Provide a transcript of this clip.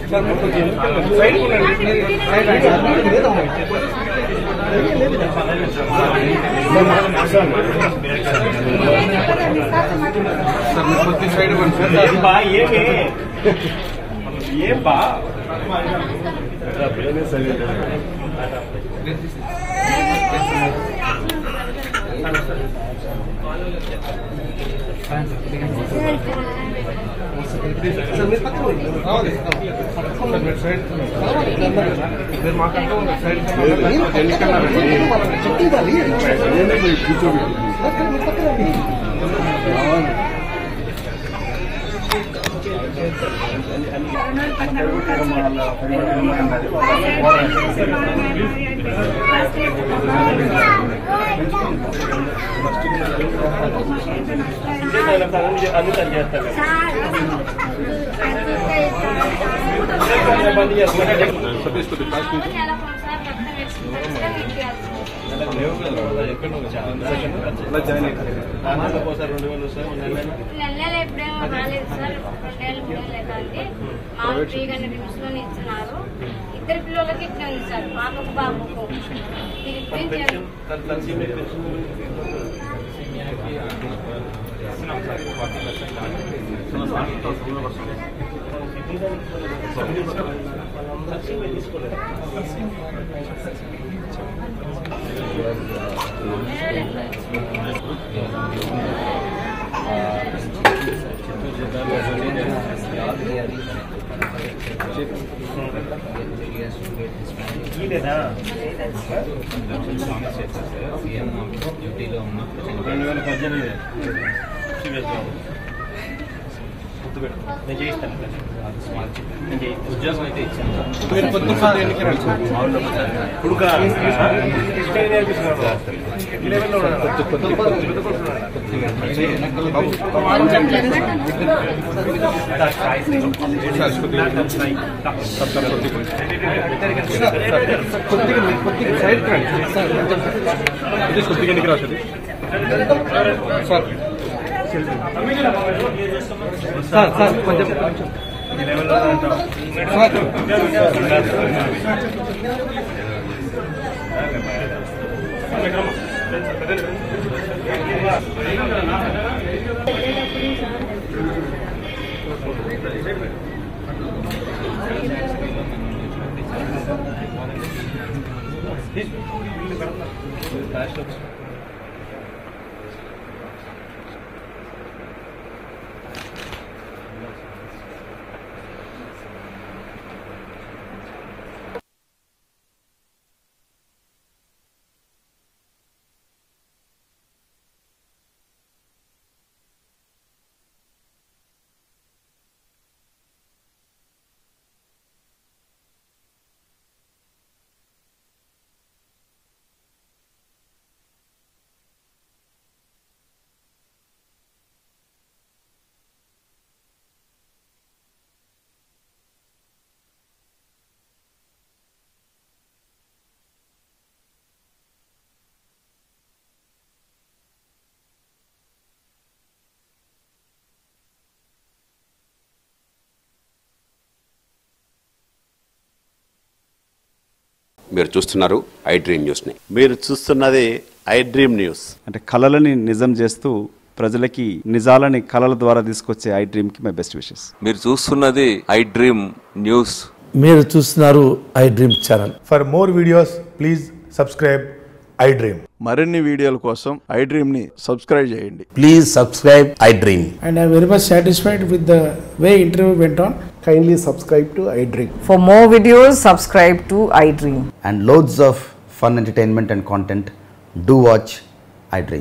Sir మీరు కొద్ది side ఇవ్వండి సార్ బా ఏమి ఏం బా సార్ మీరు పక్కన ఉండండి. రావాలి. సార్ మీరు సైడ్ మీరు మాట్లాడుతూ ఉండండి. సైడ్ ఎందుకన్నా అన్ని తను చేస్తాను బంద్ చేస్తాను ఒకసారి రెండు వేలు వస్తాయి నెలలో ఎప్పుడేమో రాలేదు సార్ రెండేళ్ళు మూడేళ్ళు అవుతుంది మాకు ఫ్రీగానే రిమ్స్ లోనే ఇస్తున్నారు ఇద్దరు పిల్లలకి ఇట్లా ఉంది సార్ పాపకు బాబుకు ఇది ఇప్పుడేం చేయాలి? తన తన సీనియర్ పెన్షన్ ఈయనేనా రెండు వేల పద్దెనిమిది సీరియస్ గుర్తుపెట్టు నేను చేయిస్తాను నేను చేయిస్తాను ఉద్యోగం అయితే ఇచ్చాను మీరు కొద్ది సార్ ఎన్నిక రండి సార్ కొడుక స్టైల్ నేర్పిస్తున్నాడు ఈ లెవెల్లో ఉన్నాడు సార్ కొద్దిగా సార్ సార్ కొద్దిగా సార్ కొద్దిగా మీరు కొద్దిగా సైడ్ రండి సార్ ఇది కొద్దిగా ఎన్నిక రాదు సార్ సార్ సార్ కొంచెం ఈ లెవెల్లో ఉంటాం సార్ మీరు చూస్తున్నారు ఐ డ్రీమ్ న్యూస్ని మీరు చూస్తున్నది ఐ డ్రీమ్ న్యూస్ అంటే కళలని నిజం చేస్తూ ప్రజలకి నిజాలని కళల ద్వారా తీసుకొచ్చే ఐ డ్రీమ్కి మై బెస్ట్ విషెస్ మీరు చూస్తున్నది ఐ డ్రీమ్ న్యూస్ మీరు చూస్తున్నారు iDream channel For more videos, please subscribe iDream. మరిన్ని వీడియోల కోసం ఐ డ్రీమ్ ని సబ్స్క్రైబ్ చేయండి please subscribe iDream and I'm very much satisfied with the way interview went on. Kindly subscribe to iDream. For more videos, subscribe to iDream. And loads of fun entertainment and content do watch I dream